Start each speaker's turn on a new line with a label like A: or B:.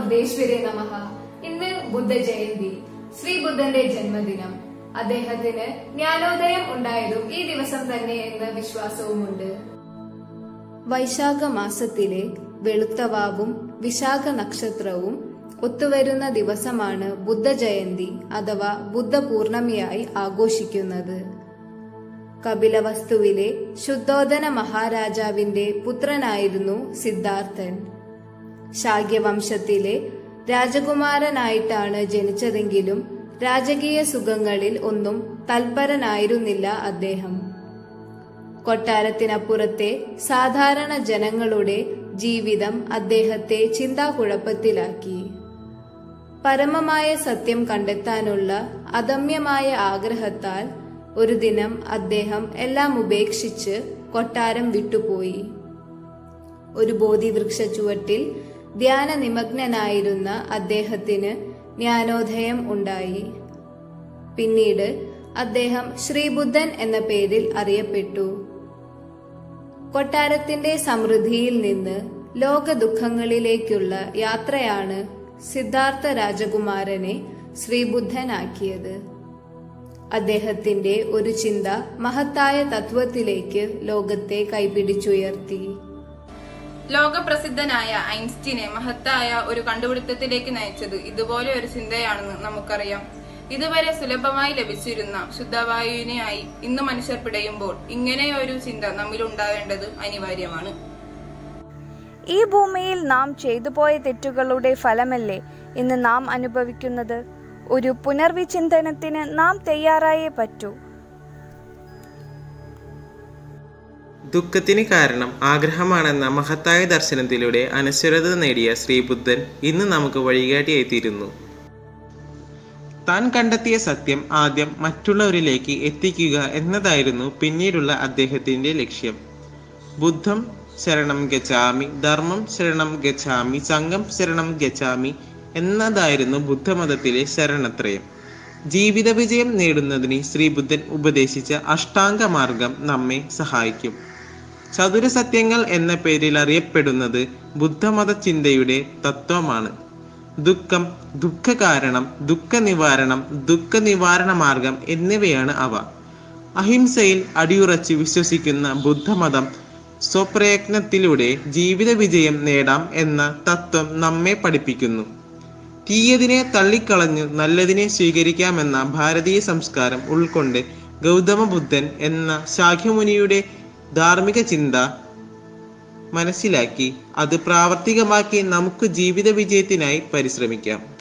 A: ബുദ്ധേശ്വരി നമഃ ഇന്ന് ബുദ്ധ ജയന്തി ശ്രീ ബുദ്ധന്റെ ജന്മദിനം അദ്ദേഹത്തിന് ജ്ഞാനോദയം ഉണ്ടായതും ഈ ദിവസം തന്നെ എന്ന വിശ്വാസവുമുണ്ട് വൈശാഖ മാസത്തിലെ വെളുത്തവാവും വിശാഖ നക്ഷത്രവും ഒത്തുവരുന്ന ദിവസമാണ് ബുദ്ധജയന്തി അഥവാ ബുദ്ധപൂർണമിയായി ആഘോഷിക്കുന്നത് കപിലവസ്തുവിലെ ശുദ്ധോദന മഹാരാജാവിന്റെ പുത്രനായിരുന്നു സിദ്ധാർത്ഥൻ ശാക്യവംശത്തിലെ രാജകുമാരനായിട്ടാണ് ജനിച്ചതെങ്കിലും രാജകീയ സുഖങ്ങളിൽ ഒന്നും തൽപരനായിരുന്നില്ല അദ്ദേഹം കൊട്ടാരത്തിനപ്പുറത്തെ സാധാരണ ജനങ്ങളുടെ ജീവിതം അദ്ദേഹത്തെ ചിന്താകുഴപ്പത്തിലാക്കി പരമമായ സത്യം കണ്ടെത്താനുള്ള അദമ്യമായ ആഗ്രഹത്താൽ ഒരു ദിനം അദ്ദേഹം എല്ലാം ഉപേക്ഷിച്ച് കൊട്ടാരം വിട്ടുപോയി ഒരു ബോധിവൃക്ഷ ചുവട്ടിൽ ധ്യാന നിമഗ്നനായിരുന്ന അദ്ദേഹത്തിന് ജ്ഞാനോദയം ഉണ്ടായി പിന്നീട് അദ്ദേഹം ശ്രീബുദ്ധൻ എന്ന പേരിൽ അറിയപ്പെട്ടു കൊട്ടാരത്തിന്റെ സമൃദ്ധിയിൽ നിന്ന് ലോക ദുഃഖങ്ങളിലേക്കുള്ള യാത്രയാണ് സിദ്ധാർത്ഥ രാജകുമാരനെ ശ്രീബുദ്ധനാക്കിയത് അദ്ദേഹത്തിന്റെ ഒരു ചിന്ത മഹത്തായ തത്വത്തിലേക്ക് ലോകത്തെ കൈപിടിച്ചുയർത്തി
B: ലോകപ്രസിദ്ധനായ ഐൻസ്റ്റീനെ മഹത്തായ ഒരു കണ്ടുപിടുത്തത്തിലേക്ക് നയിച്ചത് ഇതുപോലെ ഒരു ചിന്തയാണെന്ന് നമുക്കറിയാം ഇതുവരെ സുലഭമായി ലഭിച്ചിരുന്ന ശുദ്ധവായുവിനായി ഇന്ന് മനുഷ്യർ പിടയുമ്പോൾ ഇങ്ങനെയൊരു ചിന്ത നമ്മിൽ ഉണ്ടാവേണ്ടത് അനിവാര്യമാണ്
C: ഈ ഭൂമിയിൽ നാം ചെയ്തുപോയ തെറ്റുകളുടെ ഫലമല്ലേ ഇന്ന് നാം അനുഭവിക്കുന്നത് ഒരു പുനർവിചിന്തനത്തിന് നാം തയ്യാറായേ പറ്റൂ
D: ദുഃഖത്തിന് കാരണം ആഗ്രഹമാണെന്ന മഹത്തായ ദർശനത്തിലൂടെ അനശ്വരത നേടിയ ശ്രീബുദ്ധൻ ഇന്ന് നമുക്ക് വഴികാട്ടിയായിത്തീരുന്നു താൻ കണ്ടെത്തിയ സത്യം ആദ്യം മറ്റുള്ളവരിലേക്ക് എത്തിക്കുക എന്നതായിരുന്നു പിന്നീടുള്ള അദ്ദേഹത്തിന്റെ ലക്ഷ്യം ബുദ്ധം ശരണം ഗച്ഛാമി ധർമ്മം ശരണം ഗച്ഛാമി സംഘം ശരണം ഗച്ഛാമി എന്നതായിരുന്നു ബുദ്ധമതത്തിലെ ശരണത്രയം ജീവിത വിജയം നേടുന്നതിന് ശ്രീബുദ്ധൻ ഉപദേശിച്ച അഷ്ടാംഗ മാർഗം നമ്മെ സഹായിക്കും ചതുരസത്യങ്ങൾ എന്ന പേരിൽ അറിയപ്പെടുന്നത് ബുദ്ധമത ചിന്തയുടെ തത്വമാണ് ദുഃഖം ദുഃഖകാരണം ദുഃഖ നിവാരണം ദുഃഖ നിവാരണ മാർഗം എന്നിവയാണ് അവ അഹിംസയിൽ അടിയുറച്ച് വിശ്വസിക്കുന്ന ബുദ്ധമതം സ്വപ്രയത്നത്തിലൂടെ ജീവിത വിജയം നേടാം എന്ന തത്വം നമ്മെ പഠിപ്പിക്കുന്നു തീയതിനെ തള്ളിക്കളഞ്ഞു നല്ലതിനെ സ്വീകരിക്കാമെന്ന ഭാരതീയ സംസ്കാരം ഉൾക്കൊണ്ട് ഗൗതമ ബുദ്ധൻ എന്ന ശാഖ്യമുനിയുടെ ധാർമ്മിക ചിന്ത മനസ്സിലാക്കി അത് പ്രാവർത്തികമാക്കി നമുക്ക് ജീവിത വിജയത്തിനായി പരിശ്രമിക്കാം